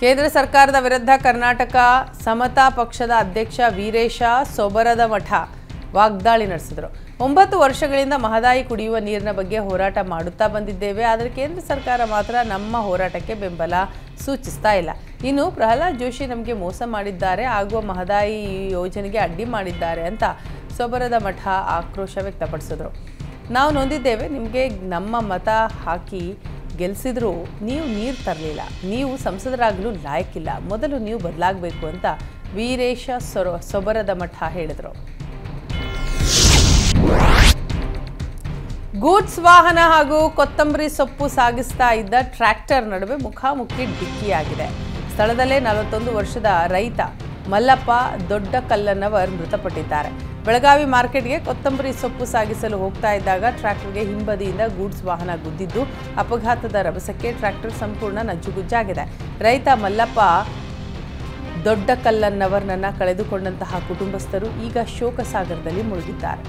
ಕೇಂದ್ರ ಸರ್ಕಾರದ ವಿರುದ್ಧ ಕರ್ನಾಟಕ ಸಮತಾ ಪಕ್ಷದ ಅಧ್ಯಕ್ಷ ವೀರೇಶ ಸೊಬರದ ಮಠ ವಾಗ್ದಾಳಿ ನಡೆಸಿದರು ಒಂಬತ್ತು ವರ್ಷಗಳಿಂದ ಮಹದಾಯಿ ಕುಡಿಯುವ ನೀರಿನ ಬಗ್ಗೆ ಹೋರಾಟ ಮಾಡುತ್ತಾ ಬಂದಿದ್ದೇವೆ ಆದರೆ ಕೇಂದ್ರ ಸರ್ಕಾರ ಮಾತ್ರ ನಮ್ಮ ಹೋರಾಟಕ್ಕೆ ಬೆಂಬಲ ಸೂಚಿಸ್ತಾ ಇಲ್ಲ ಇನ್ನು ಪ್ರಹ್ಲಾದ್ ಜೋಶಿ ನಮಗೆ ಮೋಸ ಮಾಡಿದ್ದಾರೆ ಆಗುವ ಮಹದಾಯಿ ಯೋಜನೆಗೆ ಅಡ್ಡಿ ಮಾಡಿದ್ದಾರೆ ಅಂತ ಸೊಬರದ ಮಠ ಆಕ್ರೋಶ ವ್ಯಕ್ತಪಡಿಸಿದರು ನಾವು ನೊಂದಿದ್ದೇವೆ ನಿಮಗೆ ನಮ್ಮ ಮತ ಹಾಕಿ ಗೆಲ್ಲಿಸಿದ್ರು ನೀವು ನೀರು ತರಲಿಲ್ಲ ನೀವು ಸಂಸದರಾಗಲು ಲಾಯಕ್ಕಿಲ್ಲ ಮೊದಲು ನೀವು ಬದಲಾಗಬೇಕು ಅಂತ ವೀರೇಶ ಸೊರ ಸೊಬರದ ಮಠ ಹೇಳಿದರು ಗೂಡ್ಸ್ ವಾಹನ ಹಾಗೂ ಕೊತ್ತಂಬರಿ ಸೊಪ್ಪು ಸಾಗಿಸ್ತಾ ಇದ್ದ ಟ್ರ್ಯಾಕ್ಟರ್ ನಡುವೆ ಮುಖಾಮುಖಿ ಡಿಕ್ಕಿಯಾಗಿದೆ ಸ್ಥಳದಲ್ಲೇ ನಲವತ್ತೊಂದು ವರ್ಷದ ರೈತ ಮಲ್ಲಪ್ಪ ದೊಡ್ಡ ಕಲ್ಲನ್ನವರ್ ಮೃತಪಟ್ಟಿದ್ದಾರೆ ಬೆಳಗಾವಿ ಮಾರ್ಕೆಟ್ಗೆ ಕೊತ್ತಂಬರಿ ಸೊಪ್ಪು ಸಾಗಿಸಲು ಹೋಗ್ತಾ ಇದ್ದಾಗ ಟ್ರ್ಯಾಕ್ಟರ್ಗೆ ಹಿಂಬದಿಯಿಂದ ಗೂಡ್ಸ್ ವಾಹನ ಗುದ್ದಿದ್ದು ಅಪಘಾತದ ರಭಸಕ್ಕೆ ಟ್ರ್ಯಾಕ್ಟರ್ ಸಂಪೂರ್ಣ ನಜ್ಜುಗುಜ್ಜಾಗಿದೆ ರೈತ ಮಲ್ಲಪ್ಪ ದೊಡ್ಡ ಕಲ್ಲನ್ನವರ್ನನ್ನ ಕಳೆದುಕೊಂಡಂತಹ ಕುಟುಂಬಸ್ಥರು ಈಗ ಶೋಕಸಾಗರದಲ್ಲಿ ಮುಳುಗಿದ್ದಾರೆ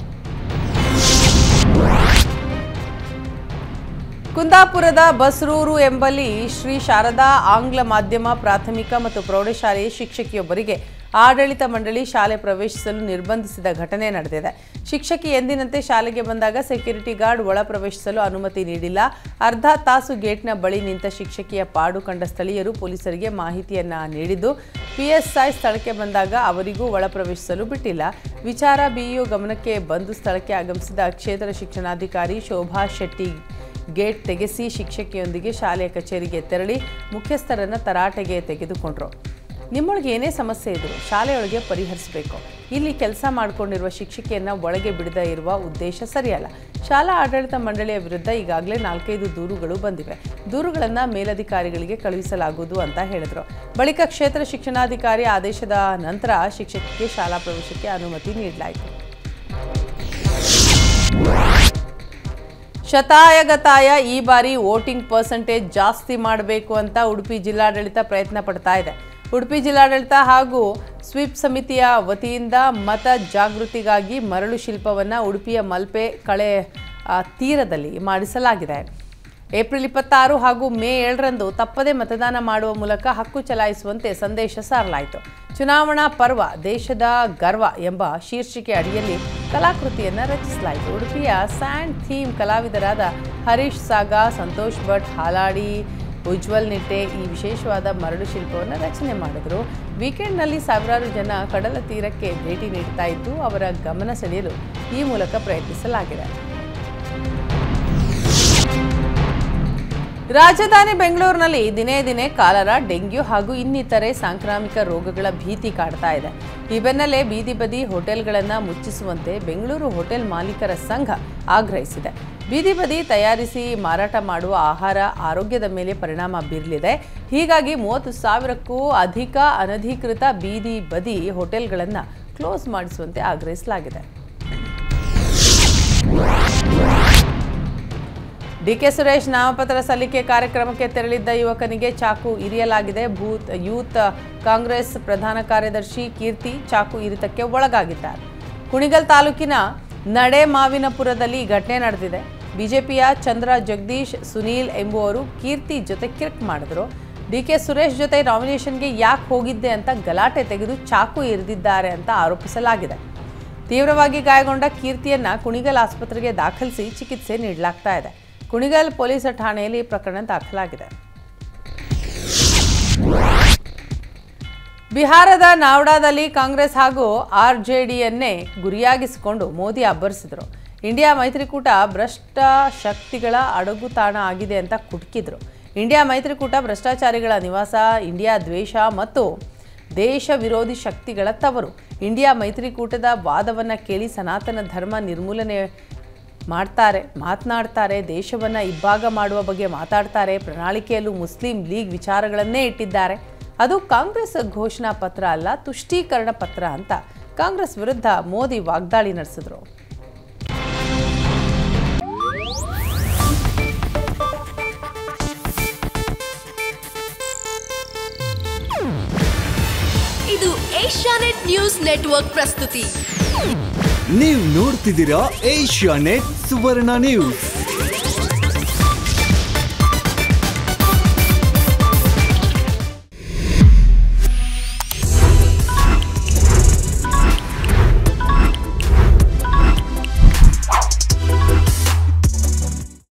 ಕುಂದಾಪುರದ ಬಸ್ರೂರು ಎಂಬಲ್ಲಿ ಶ್ರೀ ಶಾರದಾ ಆಂಗ್ಲ ಮಾಧ್ಯಮ ಪ್ರಾಥಮಿಕ ಮತ್ತು ಪ್ರೌಢಶಾಲೆಯ ಶಿಕ್ಷಕಿಯೊಬ್ಬರಿಗೆ ಆಡಳಿತ ಮಂಡಳಿ ಶಾಲೆ ಪ್ರವೇಶಿಸಲು ನಿರ್ಬಂಧಿಸಿದ ಘಟನೆ ನಡೆದಿದೆ ಶಿಕ್ಷಕಿ ಎಂದಿನಂತೆ ಶಾಲೆಗೆ ಬಂದಾಗ ಸೆಕ್ಯೂರಿಟಿ ಗಾರ್ಡ್ ಒಳ ಪ್ರವೇಶಿಸಲು ಅನುಮತಿ ನೀಡಿಲ್ಲ ಅರ್ಧ ತಾಸು ಗೇಟ್ನ ಬಳಿ ನಿಂತ ಶಿಕ್ಷಕಿಯ ಪಾಡು ಕಂಡ ಸ್ಥಳೀಯರು ಪೊಲೀಸರಿಗೆ ಮಾಹಿತಿಯನ್ನ ನೀಡಿದ್ದು ಪಿಎಸ್ಐ ಸ್ಥಳಕ್ಕೆ ಬಂದಾಗ ಅವರಿಗೂ ಒಳ ಪ್ರವೇಶಿಸಲು ಬಿಟ್ಟಿಲ್ಲ ವಿಚಾರ ಬಿಇಒ ಗಮನಕ್ಕೆ ಬಂದು ಸ್ಥಳಕ್ಕೆ ಆಗಮಿಸಿದ ಕ್ಷೇತ್ರ ಶಿಕ್ಷಣಾಧಿಕಾರಿ ಶೋಭಾ ಶೆಟ್ಟಿ ಗೇಟ್ ತೆಗೆಸಿ ಶಿಕ್ಷಕಿಯೊಂದಿಗೆ ಶಾಲೆಯ ಕಚೇರಿಗೆ ತೆರಳಿ ಮುಖ್ಯಸ್ಥರನ್ನ ತರಾಟೆಗೆ ತೆಗೆದುಕೊಂಡ್ರು ನಿಮ್ಮೊಳಗೆ ಏನೇ ಸಮಸ್ಯೆ ಇದ್ರು ಶಾಲೆಯೊಳಗೆ ಪರಿಹರಿಸಬೇಕು ಇಲ್ಲಿ ಕೆಲಸ ಮಾಡಿಕೊಂಡಿರುವ ಶಿಕ್ಷಕಿಯನ್ನ ಒಳಗೆ ಬಿಡದ ಇರುವ ಉದ್ದೇಶ ಸರಿಯಲ್ಲ ಶಾಲಾ ಆಡಳಿತ ಮಂಡಳಿಯ ವಿರುದ್ಧ ಈಗಾಗಲೇ ನಾಲ್ಕೈದು ದೂರುಗಳು ಬಂದಿವೆ ದೂರುಗಳನ್ನು ಮೇಲಧಿಕಾರಿಗಳಿಗೆ ಕಳುಹಿಸಲಾಗುವುದು ಅಂತ ಹೇಳಿದರು ಬಳಿಕ ಕ್ಷೇತ್ರ ಶಿಕ್ಷಣಾಧಿಕಾರಿ ಆದೇಶದ ನಂತರ ಶಿಕ್ಷಕಿಗೆ ಶಾಲಾ ಪ್ರವೇಶಕ್ಕೆ ಅನುಮತಿ ನೀಡಲಾಯಿತು ಶತಾಯಗತಾಯ ಈ ಬಾರಿ ವೋಟಿಂಗ್ ಪರ್ಸೆಂಟೇಜ್ ಜಾಸ್ತಿ ಮಾಡಬೇಕು ಅಂತ ಉಡುಪಿ ಜಿಲ್ಲಾಡಳಿತ ಪ್ರಯತ್ನ ಪಡ್ತಾ ಇದೆ ಉಡುಪಿ ಜಿಲ್ಲಾಡಳಿತ ಹಾಗೂ ಸ್ವೀಪ್ ಸಮಿತಿಯ ವತಿಯಿಂದ ಮತ ಜಾಗೃತಿಗಾಗಿ ಮರಳು ಶಿಲ್ಪವನ್ನು ಉಡುಪಿಯ ಮಲ್ಪೆ ಕಳೆ ಆ, ತೀರದಲ್ಲಿ ಮಾಡಿಸಲಾಗಿದೆ ಏಪ್ರಿಲ್ ಇಪ್ಪತ್ತಾರು ಹಾಗೂ ಮೇ ಏಳರಂದು ತಪ್ಪದೇ ಮತದಾನ ಮಾಡುವ ಮೂಲಕ ಹಕ್ಕು ಚಲಾಯಿಸುವಂತೆ ಸಂದೇಶ ಸಾರಲಾಯಿತು ಚುನಾವಣಾ ಪರ್ವ ದೇಶದ ಗರ್ವ ಎಂಬ ಶೀರ್ಷಿಕೆ ಅಡಿಯಲ್ಲಿ ಕಲಾಕೃತಿಯನ್ನು ರಚಿಸಲಾಯಿತು ಉಡುಪಿಯ ಸ್ಯಾಂಡ್ ಥೀಮ್ ಕಲಾವಿದರಾದ ಹರೀಶ್ ಸಾಗಾ ಸಂತೋಷ್ ಭಟ್ ಹಾಲಾಡಿ ಉಜ್ವಲ್ ನಿಟ್ಟೆ ಈ ವಿಶೇಷವಾದ ಮರಳು ಶಿಲ್ಪವನ್ನು ರಚನೆ ಮಾಡಿದರು ವೀಕೆಂಡ್ನಲ್ಲಿ ಸಾವಿರಾರು ಜನ ಕಡಲ ತೀರಕ್ಕೆ ಭೇಟಿ ನೀಡ್ತಾ ಇದ್ದು ಅವರ ಗಮನ ಸೆಳೆಯಲು ಈ ಮೂಲಕ ಪ್ರಯತ್ನಿಸಲಾಗಿದೆ ರಾಜಧಾನಿ ಬೆಂಗಳೂರಿನಲ್ಲಿ ದಿನೇ ದಿನೇ ಕಾಲರ ಡೆಂಗ್ಯೂ ಹಾಗೂ ಇನ್ನಿತರೆ ಸಾಂಕ್ರಾಮಿಕ ರೋಗಗಳ ಭೀತಿ ಕಾಡ್ತಾ ಇದೆ ಈ ಬೆನ್ನಲ್ಲೇ ಬೀದಿ ಬದಿ ಹೋಟೆಲ್ಗಳನ್ನು ಮುಚ್ಚಿಸುವಂತೆ ಬೆಂಗಳೂರು ಹೋಟೆಲ್ ಮಾಲೀಕರ ಸಂಘ ಆಗ್ರಹಿಸಿದೆ ಬೀದಿ ಬದಿ ತಯಾರಿಸಿ ಮಾರಾಟ ಮಾಡುವ ಆಹಾರ ಆರೋಗ್ಯದ ಮೇಲೆ ಪರಿಣಾಮ ಬೀರಲಿದೆ ಹೀಗಾಗಿ ಮೂವತ್ತು ಸಾವಿರಕ್ಕೂ ಅಧಿಕ ಅನಧಿಕೃತ ಬೀದಿ ಬದಿ ಹೋಟೆಲ್ಗಳನ್ನು ಕ್ಲೋಸ್ ಮಾಡಿಸುವಂತೆ ಆಗ್ರಹಿಸಲಾಗಿದೆ ಡಿಕೆ ಸುರೇಶ್ ನಾಮಪತ್ರ ಸಲ್ಲಿಕೆ ಕಾರ್ಯಕ್ರಮಕ್ಕೆ ತೆರಳಿದ್ದ ಯುವಕನಿಗೆ ಚಾಕು ಇರಿಯಲಾಗಿದೆ ಭೂತ್ ಯೂತ್ ಕಾಂಗ್ರೆಸ್ ಪ್ರಧಾನ ಕಾರ್ಯದರ್ಶಿ ಕೀರ್ತಿ ಚಾಕು ಇರಿತಕ್ಕೆ ಒಳಗಾಗಿದ್ದಾರೆ ಕುಣಿಗಲ್ ತಾಲೂಕಿನ ನಡೆ ಮಾವಿನಪುರದಲ್ಲಿ ಈ ಘಟನೆ ನಡೆದಿದೆ ಬಿಜೆಪಿಯ ಚಂದ್ರ ಜಗದೀಶ್ ಸುನೀಲ್ ಎಂಬುವರು ಕೀರ್ತಿ ಜೊತೆ ಕಿರ್ಕ್ ಮಾಡಿದ್ರು ಡಿಕೆ ಸುರೇಶ್ ಜೊತೆ ನಾಮಿನೇಷನ್ಗೆ ಯಾಕೆ ಹೋಗಿದ್ದೆ ಅಂತ ಗಲಾಟೆ ತೆಗೆದು ಚಾಕು ಇರಿದಿದ್ದಾರೆ ಅಂತ ಆರೋಪಿಸಲಾಗಿದೆ ತೀವ್ರವಾಗಿ ಗಾಯಗೊಂಡ ಕೀರ್ತಿಯನ್ನ ಕುಣಿಗಲ್ ಆಸ್ಪತ್ರೆಗೆ ದಾಖಲಿಸಿ ಚಿಕಿತ್ಸೆ ನೀಡಲಾಗ್ತಾ ಇದೆ ಕುಣಿಗಲ್ ಪೊಲೀಸ್ ಠಾಣೆಯಲ್ಲಿ ಪ್ರಕರಣ ದಾಖಲಾಗಿದೆ ಬಿಹಾರದ ನಾವ್ಡಾದಲ್ಲಿ ಕಾಂಗ್ರೆಸ್ ಹಾಗೂ ಆರ್ಜೆಡಿಯನ್ನೇ ಗುರಿಯಾಗಿಸಿಕೊಂಡು ಮೋದಿ ಅಬ್ಬರಿಸಿದರು ಇಂಡಿಯಾ ಮೈತ್ರಿಕೂಟ ಭ್ರಷ್ಟ ಶಕ್ತಿಗಳ ಅಡಗುತಾಣ ಆಗಿದೆ ಅಂತ ಕುಟುಕಿದ್ರು ಇಂಡಿಯಾ ಮೈತ್ರಿಕೂಟ ಭ್ರಷ್ಟಾಚಾರಿಗಳ ನಿವಾಸ ಇಂಡಿಯಾ ದ್ವೇಷ ಮತ್ತು ದೇಶ ವಿರೋಧಿ ಶಕ್ತಿಗಳ ತವರು ಇಂಡಿಯಾ ಮೈತ್ರಿಕೂಟದ ವಾದವನ್ನು ಕೇಳಿ ಸನಾತನ ಧರ್ಮ ನಿರ್ಮೂಲನೆ ಮಾಡ್ತಾರೆ ಮಾತನಾಡ್ತಾರೆ ದೇಶವನ್ನು ಇಬ್ಬಾಗ ಮಾಡುವ ಬಗ್ಗೆ ಮಾತಾಡ್ತಾರೆ ಪ್ರಣಾಳಿಕೆಯಲ್ಲೂ ಮುಸ್ಲಿಂ ಲೀಗ್ ವಿಚಾರಗಳನ್ನೇ ಇಟ್ಟಿದ್ದಾರೆ ಅದು ಕಾಂಗ್ರೆಸ್ ಘೋಷಣಾ ಪತ್ರ ಅಲ್ಲ ತುಷ್ಟೀಕರಣ ಪತ್ರ ಅಂತ ಕಾಂಗ್ರೆಸ್ ವಿರುದ್ಧ ಮೋದಿ ವಾಗ್ದಾಳಿ ನಡೆಸಿದ್ರು ಇದು ಏಷ್ಯಾನೆಟ್ ನ್ಯೂಸ್ ನೆಟ್ವರ್ಕ್ ಪ್ರಸ್ತುತಿ ನೀವು ನೋಡ್ತಿದ್ದೀರಾ ಏಷ್ಯಾ ನೆಟ್ ಸುವರ್ಣ ನ್ಯೂಸ್